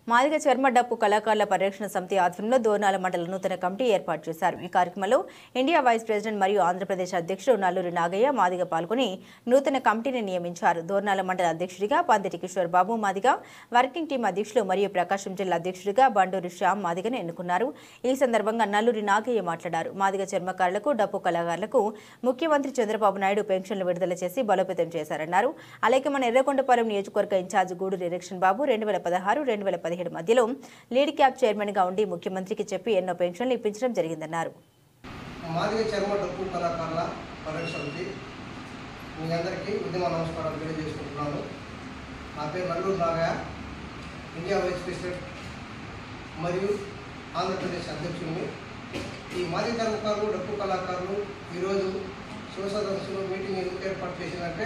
మాదిగ చర్మ డప్పు కళాకారుల పరిరక్షణ సమితి ఆధ్వర్యంలో దోర్నాల మండల నూతన కమిటీ ఏర్పాటు చేశారు ఈ కార్యక్రమంలో ఇండియా వైస్ ప్రెసిడెంట్ మరియు ఆంధ్రప్రదేశ్ అధ్యక్షుడు నల్లూరి నాగయ్య మాదిగ పాల్గొని నూతన కమిటీని నియమించారు దోర్నాల మండల అధ్యక్షుడిగా పందిటి కిషోర్ బాబు మాదిగ వర్కింగ్ టీం అధ్యక్షులు మరియు ప్రకాశం జిల్లా అధ్యక్షుడిగా బండూరి శ్యామ్ మాదిగను ఎన్నుకున్నారు ఈ సందర్భంగా నల్లూరి నాగయ్య మాట్లాడారు మాదిగ చర్మకారులకు డప్పు కళాకారులకు ముఖ్యమంత్రి చంద్రబాబు నాయుడు పెన్షన్లు విడుదల చేసి బలోపేతం చేశారన్నారు అలాగే మన ఎర్రగొండపాలెం నియోజకవర్గ ఇన్ఛార్జ్ గూడూరు ఎలక్షన్ బాబు రెండు వేల పదహారు రెండు వేల పదిహేడు మధ్యలో లీడ్ క్యాబ్ చైర్మన్ గా ఉండి ముఖ్యమంత్రికి చెప్పి ఎన్నో పెన్షన్లు ఇప్పించడం జరిగిందన్నారు మాదిగ చర్మ డప్పు కళాకారుల పరిరక్షణ సమితి మీ అందరికీ ఉద్యమ నమస్కారాలు తెలియజేసుకుంటున్నాను నా పేరు Nalluru Nagaiah India vice president మరియు ఆంధ్రప్రదేశ్ అధ్యక్షుడిని ఈ మాదిగ చర్మకారులు డప్పు కళాకారులు ఈరోజు శివసదస్సులో మీటింగ్ ఎందుకు ఏర్పాటు చేసిందంటే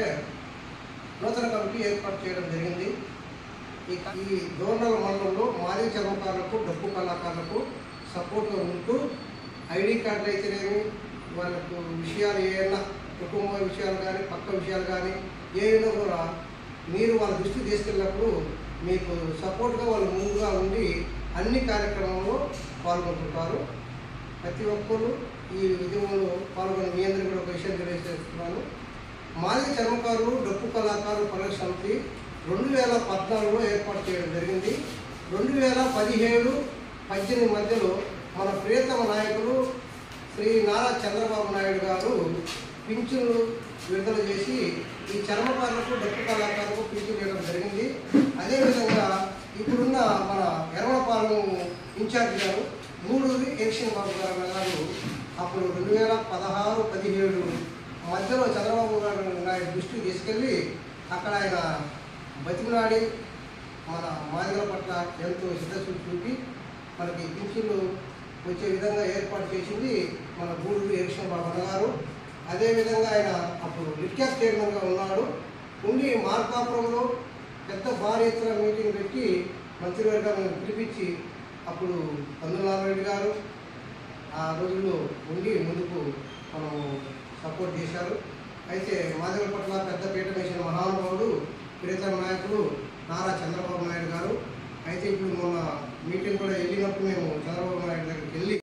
నూతన కమిటీ ఏర్పాటు చేయడం జరిగింది ఈ ఈ దోర్నల మండలంలో మాదిగ చర్మకారులకు డప్పు కళాకారులకు సపోర్ట్గా ఉంటూ ఐడి కార్డులు అయితేనేమి వాళ్ళకు విషయాలు ఏమైనా కుటుంబ విషయాలు కానీ పక్క విషయాలు కానీ ఏమైనా కూడా మీరు వాళ్ళ దృష్టికి తీసుకెళ్ళినప్పుడు మీకు సపోర్ట్గా వాళ్ళు ముందుగా ఉండి అన్ని కార్యక్రమంలో పాల్గొంటుంటారు ప్రతి ఒక్కరు ఈ ఉద్యమంలో పాల్గొని మీ అందరికీ కూడా ఒక విషయం తెలియజేస్తున్నాను మాదిగ చర్మకారులు డప్పు కళాకారులు పరిరక్షణ సమితి రెండు వేల పద్నాలుగులో ఏర్పాటు చేయడం జరిగింది రెండు వేల పదిహేడు పద్దెనిమిది మధ్యలో మన ప్రియతమ నాయకులు శ్రీ నారా చంద్రబాబు నాయుడు గారు పింఛన్లు విడుదల చేసి ఈ చర్మకారులకు డప్పు కళాకారులకు పింఛన్ ఇవ్వడం జరిగింది అదేవిధంగా ఇప్పుడున్న మన ఎర్రపాలెం ఇన్ఛార్జ్ గారు గూడూరి ఎలక్షన్ బాబు గారు గారు అప్పుడు రెండు వేల పదహారు పదిహేడు మధ్యలో చంద్రబాబు గారు నాయుడు దృష్టికి తీసుకెళ్ళి అక్కడ ఆయన బతిమలాడి మన మాదిగల పట్ల ఎంతో సిద్ధశుద్ధి చూపి మనకి పింఛన్లు వచ్చే విధంగా ఏర్పాటు చేసింది మన గూడూరు ఎలక్షన్ బాబు గారు అదేవిధంగా ఆయన అప్పుడు లిట్కాప్ చైర్మన్గా ఉన్నాడు ఉండి మార్కాపురంలో పెద్ద భారీ ఎత్తున మీటింగ్ పెట్టి మంత్రివర్గాన్ని పిలిపించి అప్పుడు పందులారెడ్డి గారు ఆ రోజుల్లో ఉండి ముందుకు మనం సపోర్ట్ చేశారు అయితే మాదిగల పట్ల పెద్ద పీట వేసిన మహానుభావుడు ప్రియతమ నాయకుడు నారా చంద్రబాబు నాయుడు గారు అయితే ఇప్పుడు మొన్న మీటింగ్ కూడా వెళ్ళినప్పుడు మేము చంద్రబాబు నాయుడు దగ్గరికి వెళ్ళి